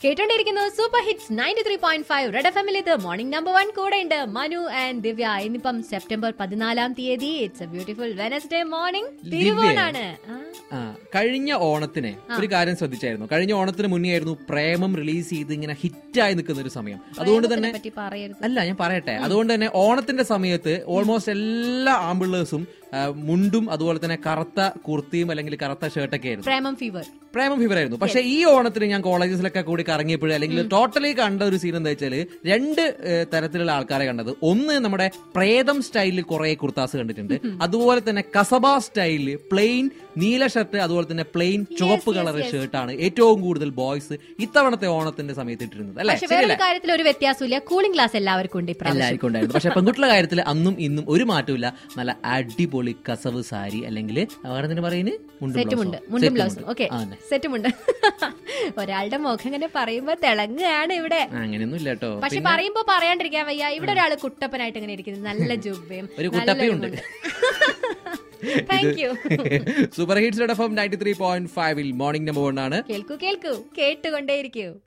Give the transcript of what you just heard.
കേട്ടോണ്ടിരിക്കുന്നത് super hits ninety three point five red F എമ്മിൽ ഇത് morning number one കൂടെ ഉണ്ട് മനു ആൻഡ് ദിവ്യ ഇന്നിപ്പം സെപ്റ്റംബർ പതിനാലാം തീയതി it's a beautiful Wednesday morning തിരുവോണാണ് ആ, ആ, കഴിഞ്ഞ ഓണത്തിന് ഒരു കാര്യം ശ്രദ്ധിച്ചായിരുന്നു കഴിഞ്ഞ ഓണത്തിന് മുന്നേ ആയിരുന്നു പ്രേമം റിലീസ് ചെയ്ത് ഇങ്ങനെ ഹിറ്റായി നിൽക്കുന്ന ഒരു സമയം അതുകൊണ്ട് തന്നെ പറ്റി പറയരുത് അല്ല ഞാൻ പറയട്ടെ അതുകൊണ്ട് തന്നെ ഓണത്തിന്റെ സമയത്ത് ഓൾമോസ്റ്റ് എല്ലാ ആമ്പിള്ളേഴ്സും ആ, മുണ്ടും അതുപോലെ തന്നെ കറുത്ത കുർത്തിയും അല്ലെങ്കിൽ കറുത്ത ഷർട്ടൊക്കെ ആയിരുന്നു പ്രേമം ഫീവർ പ്രേമം ഫീവർ ആയിരുന്നു പക്ഷെ ഈ ഓണത്തിന് ഞാൻ കോളേജസിലൊക്കെ കൂടി കറങ്ങിയപ്പോഴും അല്ലെങ്കിൽ ടോട്ടലി കണ്ട ഒരു സീൻ എന്താ വെച്ചാല് രണ്ട് ഏഹ്, തരത്തിലുള്ള ആൾക്കാരെ കണ്ടത് ഒന്ന് നമ്മുടെ പ്രേതം സ്റ്റൈലിൽ കുറെ കുർത്താസ് കണ്ടിട്ടുണ്ട് അതുപോലെ തന്നെ കസബ സ്റ്റൈലിൽ പ്ലെയിൻ നീല ഷർട്ട് അതുപോലെ തന്നെ പ്ലെയിൻ ചുവപ്പ് കളർ ഷർട്ടാണ് ഏറ്റവും കൂടുതൽ ബോയ്സ് ഇത്തവണത്തെ ഓണത്തിന്റെ സമയത്ത് ഇട്ടിരുന്നത് അല്ലെ പക്ഷെ വേറൊരു കാര്യത്തിൽ ഒരു വ്യത്യാസമില്ല കൂളിംഗ് ഗ്ലാസ് എല്ലാവർക്കും ഉണ്ട് ഇപ്രാവശ്യം എല്ലാവർക്കും ഉണ്ടായിരുന്നു പക്ഷെ പെൺകുട്ടികളുടെ കാര്യത്തിൽ അന്നും ഇന്നും ഒരു മാറ്റമില്ല നല്ല അടിപൊളി കസവ് സാരി അല്ലെങ്കിൽ വേറെ എന്തിനു പറയുന്നത് സെറ്റുമുണ്ട് മുണ്ടും ബ്ലൗസും ഓക്കെ സെറ്റുമുണ്ട് ഒരാളുടെ മുഖം ഇങ്ങനെ പറയുമ്പോ തിളങ്ങുകയാണ് ഇവിടെ അങ്ങനെയൊന്നും ഇല്ല കേട്ടോ പക്ഷെ പറയുമ്പോ പറയാണ്ടിരിക്കാൻ വയ്യ ഇവിടെ ഒരാള് കുട്ടപ്പനായിട്ട് ഇങ്ങനെ ഇരിക്കുന്നത് നല്ല ജുബയും ഒരു കുട്ടപ്പയുണ്ട്. Thank you super hits F M ninety three point ഫൈവിൽ മോർണിംഗ് നമ്പർ വൺ ആണ് കേൾക്കൂ കേൾക്കൂ കേട്ടുകൊണ്ടേയിരിക്കൂ